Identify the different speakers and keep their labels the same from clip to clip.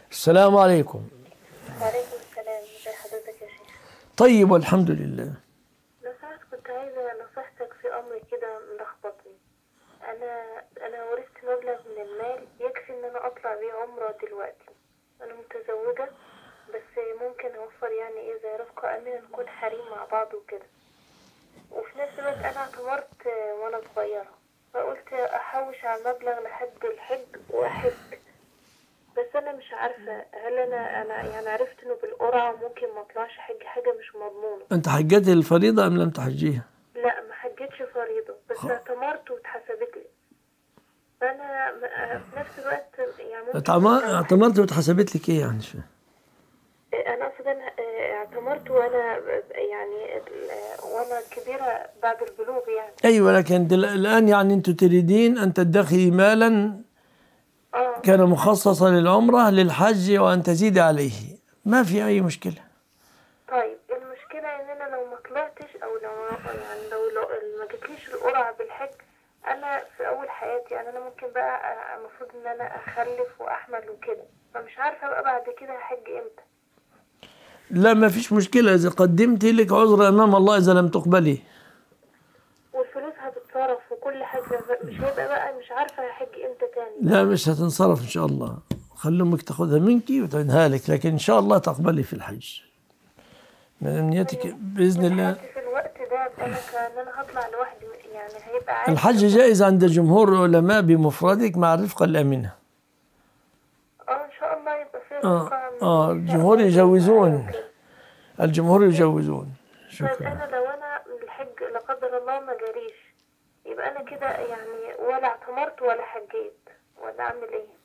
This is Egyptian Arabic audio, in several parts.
Speaker 1: السلام عليكم
Speaker 2: وعليكم السلام ازي حضرتك يا شيخ
Speaker 1: طيب والحمد لله
Speaker 2: لو سمحت كنت عايزة نصيحتك في أمر كده ملخبطني أنا أنا ورثت مبلغ من المال يكفي إن أنا أطلع بيه عمرة دلوقتي أنا متزوجة بس ممكن أوفر يعني إيه زي رفقة أمينة نكون حريم مع بعض وكده وفي نفس الوقت أنا اعتمرت وأنا صغيرة فقلت أحوش على المبلغ لحد الحج وأحج بس أنا مش عارفة هل أنا أنا يعني عرفت إنه بالقرعة ممكن ما أطلعش حج حاجة مش مضمونة
Speaker 1: أنت حجيت الفريضة أم لم تحجيها
Speaker 2: لا ما حجتش فريضة بس اعتمرت واتحسبت لي فأنا م- في نفس الوقت يعني ممكن
Speaker 1: اتعم- اعتمرت واتحسبت لك إيه يعني شو؟
Speaker 2: أنا أقصد أنا اعتمرت وأنا يعني ال- وأنا كبيرة بعد البلوغ يعني
Speaker 1: أيوة لكن دل- الآن يعني أنتم تريدين أن تدخري مالا
Speaker 2: اه
Speaker 1: كان مخصصا للعمرة للحج وأن تزيد عليه ما في أي مشكلة
Speaker 2: طيب المشكلة إن أنا لو ما طلعتش أو لو يعني لو, لو ما جاتليش القرعة بالحج أنا في أول حياتي يعني أنا ممكن بقى أ- المفروض إن أنا أخلف وأحمل وكده فمش عارفة بقى بعد كده هحج إمتى
Speaker 1: لا ما فيش مشكلة إذا قدمت لك عذر أمام الله إذا لم تقبلي
Speaker 2: والفلوس هتتصرف وكل حاجة مش هيبقى بقى مش عارفة هحج امتى تاني
Speaker 1: لا مش هتنصرف إن شاء الله خلي أمك تاخذها منك وتعينها لك لكن إن شاء الله تقبلي في الحج من أمنيتك بإذن الله
Speaker 2: الحج في الوقت ده انا كان انا هطلع لوحدي يعني هيبقى عادي
Speaker 1: الحج جائز عند جمهور العلماء بمفردك مع الرفقة الآمنة
Speaker 2: اه ان شاء الله يبقى في
Speaker 1: آه
Speaker 2: رفقة من
Speaker 1: آه
Speaker 2: النساء
Speaker 1: الجمهور
Speaker 2: برضه
Speaker 1: يجوزون
Speaker 2: وكده.
Speaker 1: الجمهور يجوزون
Speaker 2: طيب
Speaker 1: شكرا
Speaker 2: انا لو انا الحج لا قدر الله ما جاريش يبقى انا كده يعني ولا اعتمرت ولا حجيت ولا اعمل ايه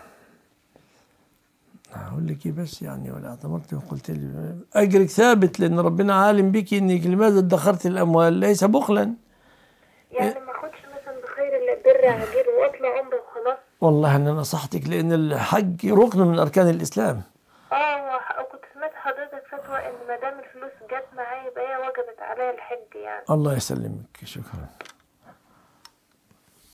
Speaker 1: أقول لك إيه بس يعني ولا اعتمرت وقلت لي أجرك ثابت لأن ربنا عالم بك إنك لماذا ادخرت الأموال ليس بخلا
Speaker 2: يعني ما اخدش مثلا بخير البر عاجل واطلع عمره وخلاص
Speaker 1: والله أنا نصحتك لأن الحج ركن من أركان الإسلام
Speaker 2: اه وح- وكنت سمعت حضرتك فتوى ان ما دام الفلوس جت معايا يبقى هي وجبت عليا الحج يعني
Speaker 1: الله يسلمك شكرا